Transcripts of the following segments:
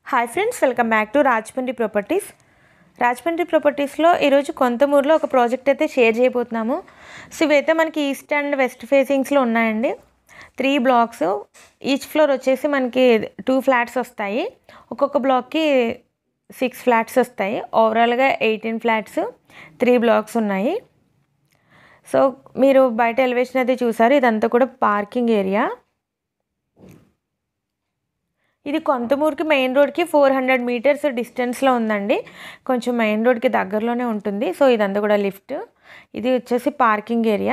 hi friends welcome back to Rajahmundry properties Rajahmundry ప్రాపర్టీస్లో ఈరోజు కొంతమూరులో ఒక ప్రాజెక్ట్ అయితే షేర్ చేయబోతున్నాము సో ఇవైతే మనకి ఈస్ట్ అండ్ వెస్ట్ ఫేసింగ్స్లో ఉన్నాయండి త్రీ బ్లాక్స్ ఈచ్ ఫ్లోర్ వచ్చేసి మనకి టూ ఫ్లాట్స్ వస్తాయి ఒక్కొక్క బ్లాక్కి సిక్స్ ఫ్లాట్స్ వస్తాయి ఓవరాల్గా ఎయిటీన్ ఫ్లాట్స్ త్రీ బ్లాక్స్ ఉన్నాయి సో మీరు బయట ఎలివేషన్ అయితే చూసారు ఇదంతా కూడా పార్కింగ్ ఏరియా ఇది కొంతమూరుకి మెయిన్ రోడ్కి ఫోర్ హండ్రెడ్ మీటర్స్ డిస్టెన్స్లో ఉందండి కొంచెం మెయిన్ రోడ్కి దగ్గరలోనే ఉంటుంది సో ఇదంతా కూడా లిఫ్ట్ ఇది వచ్చేసి parking area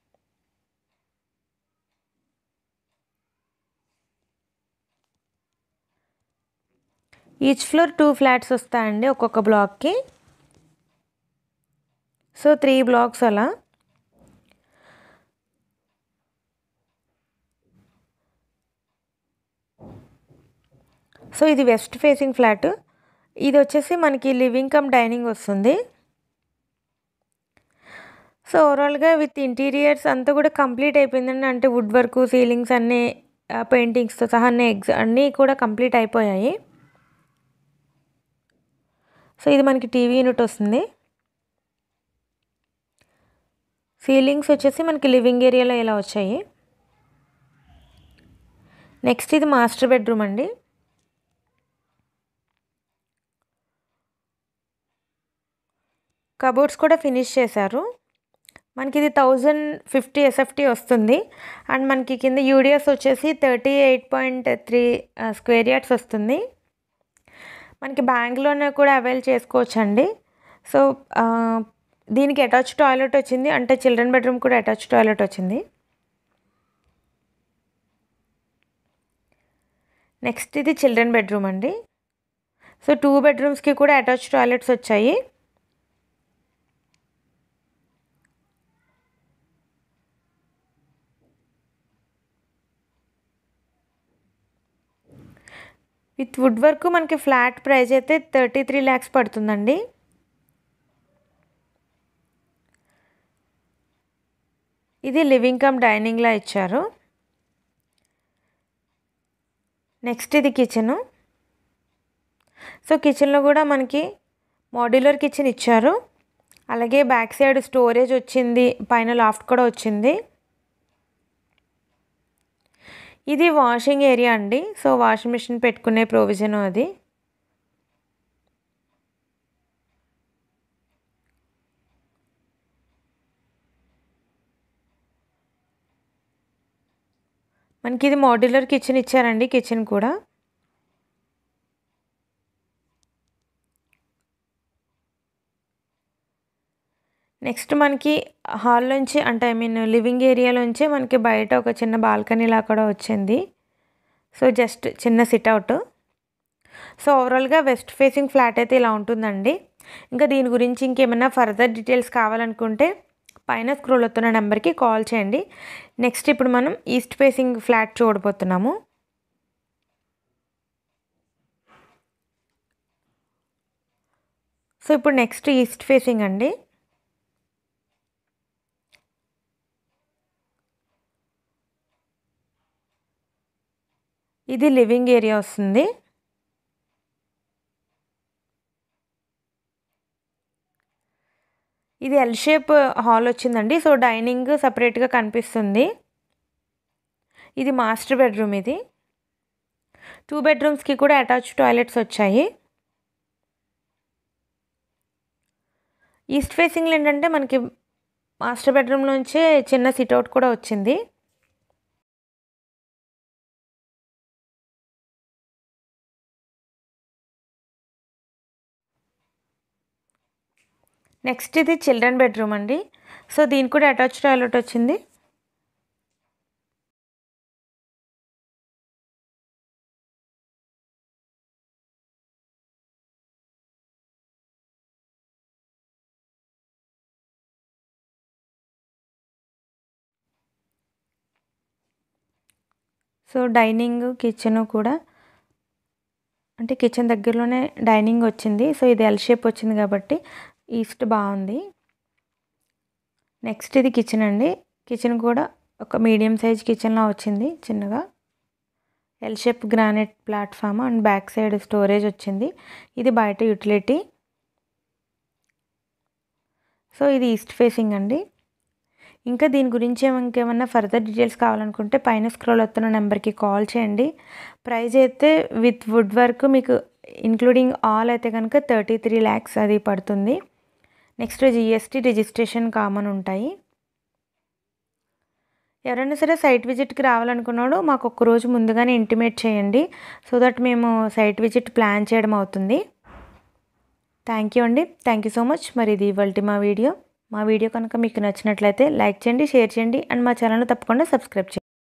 each floor two flats వస్తాయండి ఒక్కొక్క బ్లాక్కి సో త్రీ బ్లాక్స్ అలా సో ఇది వెస్ట్ ఫేసింగ్ ఫ్లాట్ ఇది వచ్చేసి మనకి లివింగ్ కమ్ డైనింగ్ వస్తుంది సో ఓవరాల్గా విత్ ఇంటీరియర్స్ అంతా కూడా కంప్లీట్ అయిపోయిందండి అంటే వుడ్ వర్క్ సీలింగ్స్ అన్నీ పెయింటింగ్స్తో సహా అన్ని ఎగ్స్ అన్నీ కూడా కంప్లీట్ అయిపోయాయి సో ఇది మనకి టీవీ యూనిట్ వస్తుంది సీలింగ్స్ వచ్చేసి మనకి లివింగ్ ఏరియాలో ఇలా వచ్చాయి నెక్స్ట్ ఇది మాస్టర్ బెడ్రూమ్ అండి కబోర్డ్స్ కూడా ఫినిష్ చేశారు మనకి ఇది థౌజండ్ ఫిఫ్టీ ఎస్ఎఫ్టీ వస్తుంది అండ్ మనకి కింద యూడిఎస్ వచ్చేసి thirty eight point three square yards వస్తుంది మనకి బ్యాంక్లోనే కూడా అవైల్ చేసుకోవచ్చు అండి సో దీనికి అటాచ్ టాయిలెట్ వచ్చింది అంటే చిల్డ్రన్ బెడ్రూమ్ కూడా అటాచ్ టాయిలెట్ వచ్చింది నెక్స్ట్ ఇది చిల్డ్రన్ బెడ్రూమ్ అండి సో టూ బెడ్రూమ్స్కి కూడా అటాచ్ టాయిలెట్స్ వచ్చాయి విత్ వుడ్ వర్క్ మనకి ఫ్లాట్ ప్రైస్ అయితే థర్టీ త్రీ ల్యాక్స్ పడుతుందండి ఇది లివింగ్ కమ్ డైనింగ్లా ఇచ్చారు నెక్స్ట్ ఇది కిచెను సో కిచెన్లో కూడా మనకి మాడ్యులర్ కిచెన్ ఇచ్చారు అలాగే బ్యాక్ సైడ్ స్టోరేజ్ వచ్చింది పైన లాఫ్ట్ కూడా వచ్చింది ఇది వాషింగ్ ఏరియా అండి సో వాషింగ్ మిషన్ పెట్టుకునే ప్రొవిజన్ అది మనకి ఇది మాడ్యులర్ కిచెన్ ఇచ్చారండి కిచెన్ కూడా నెక్స్ట్ మనకి హాల్లోంచి అంటే ఐ మీన్ లివింగ్ ఏరియాలోంచి మనకి బయట ఒక చిన్న బాల్కనీలా కూడా వచ్చింది సో జస్ట్ చిన్న సిట్అవుట్ సో ఓవరాల్గా వెస్ట్ ఫేసింగ్ ఫ్లాట్ అయితే ఇలా ఉంటుందండి ఇంకా దీని గురించి ఇంకేమైనా ఫర్దర్ డీటెయిల్స్ కావాలనుకుంటే పైన స్క్రోల్ అవుతున్న నెంబర్కి కాల్ చేయండి నెక్స్ట్ ఇప్పుడు మనం ఈస్ట్ ఫేసింగ్ ఫ్లాట్ చూడబోతున్నాము సో ఇప్పుడు నెక్స్ట్ ఈస్ట్ ఫేసింగ్ అండి ఇది లివింగ్ ఏరియా వస్తుంది ఇది ఎల్ షేప్ హాల్ వచ్చిందండి సో డైనింగ్ సపరేట్గా కనిపిస్తుంది ఇది మాస్టర్ బెడ్రూమ్ ఇది టూ బెడ్రూమ్స్కి కూడా అటాచ్ టాయిలెట్స్ వచ్చాయి ఈస్ట్ ఫేసింగ్లో ఏంటంటే మనకి మాస్టర్ బెడ్రూమ్ నుంచే చిన్న సిట్అవుట్ కూడా వచ్చింది నెక్స్ట్ ఇది చిల్డ్రన్ బెడ్రూమ్ అండి సో దీనికి కూడా అటాచ్ టాయిలెట్ వచ్చింది సో డైనింగ్ కిచెన్ కూడా అంటే కిచెన్ దగ్గరలోనే డైనింగ్ వచ్చింది సో ఇది ఎల్ షేప్ వచ్చింది కాబట్టి ఈస్ట్ బాగుంది నెక్స్ట్ ఇది కిచెన్ అండి కిచెన్ కూడా ఒక మీడియం సైజ్ కిచెన్లా వచ్చింది చిన్నగా L shape granite platform and back side storage వచ్చింది ఇది బయట యూటిలిటీ సో ఇది ఈస్ట్ ఫేసింగ్ అండి ఇంకా దీని గురించి ఇంకేమన్నా ఫర్దర్ డీటెయిల్స్ కావాలనుకుంటే పైన స్క్రోల్ అవుతున్న నెంబర్కి కాల్ చేయండి ప్రైస్ అయితే విత్ వుడ్ వర్క్ మీకు ఇంక్లూడింగ్ ఆల్ అయితే కనుక థర్టీ త్రీ ల్యాక్స్ అది పడుతుంది నెక్స్ట్ జిఎస్టీ రిజిస్ట్రేషన్ కామన్ ఉంటాయి ఎవరైనా సరే సైట్ విజిట్కి రావాలనుకున్నాడు మాకు ఒక రోజు ముందుగానే ఇంటిమేట్ చేయండి సో దట్ మేము సైట్ విజిట్ ప్లాన్ చేయడం అవుతుంది థ్యాంక్ యూ అండి థ్యాంక్ యూ సో మచ్ మరి ఇది ఇవాళ మా వీడియో మా వీడియో కనుక మీకు నచ్చినట్లయితే లైక్ చేయండి షేర్ చేయండి అండ్ మా ఛానల్ తప్పకుండా సబ్స్క్రైబ్ చేయండి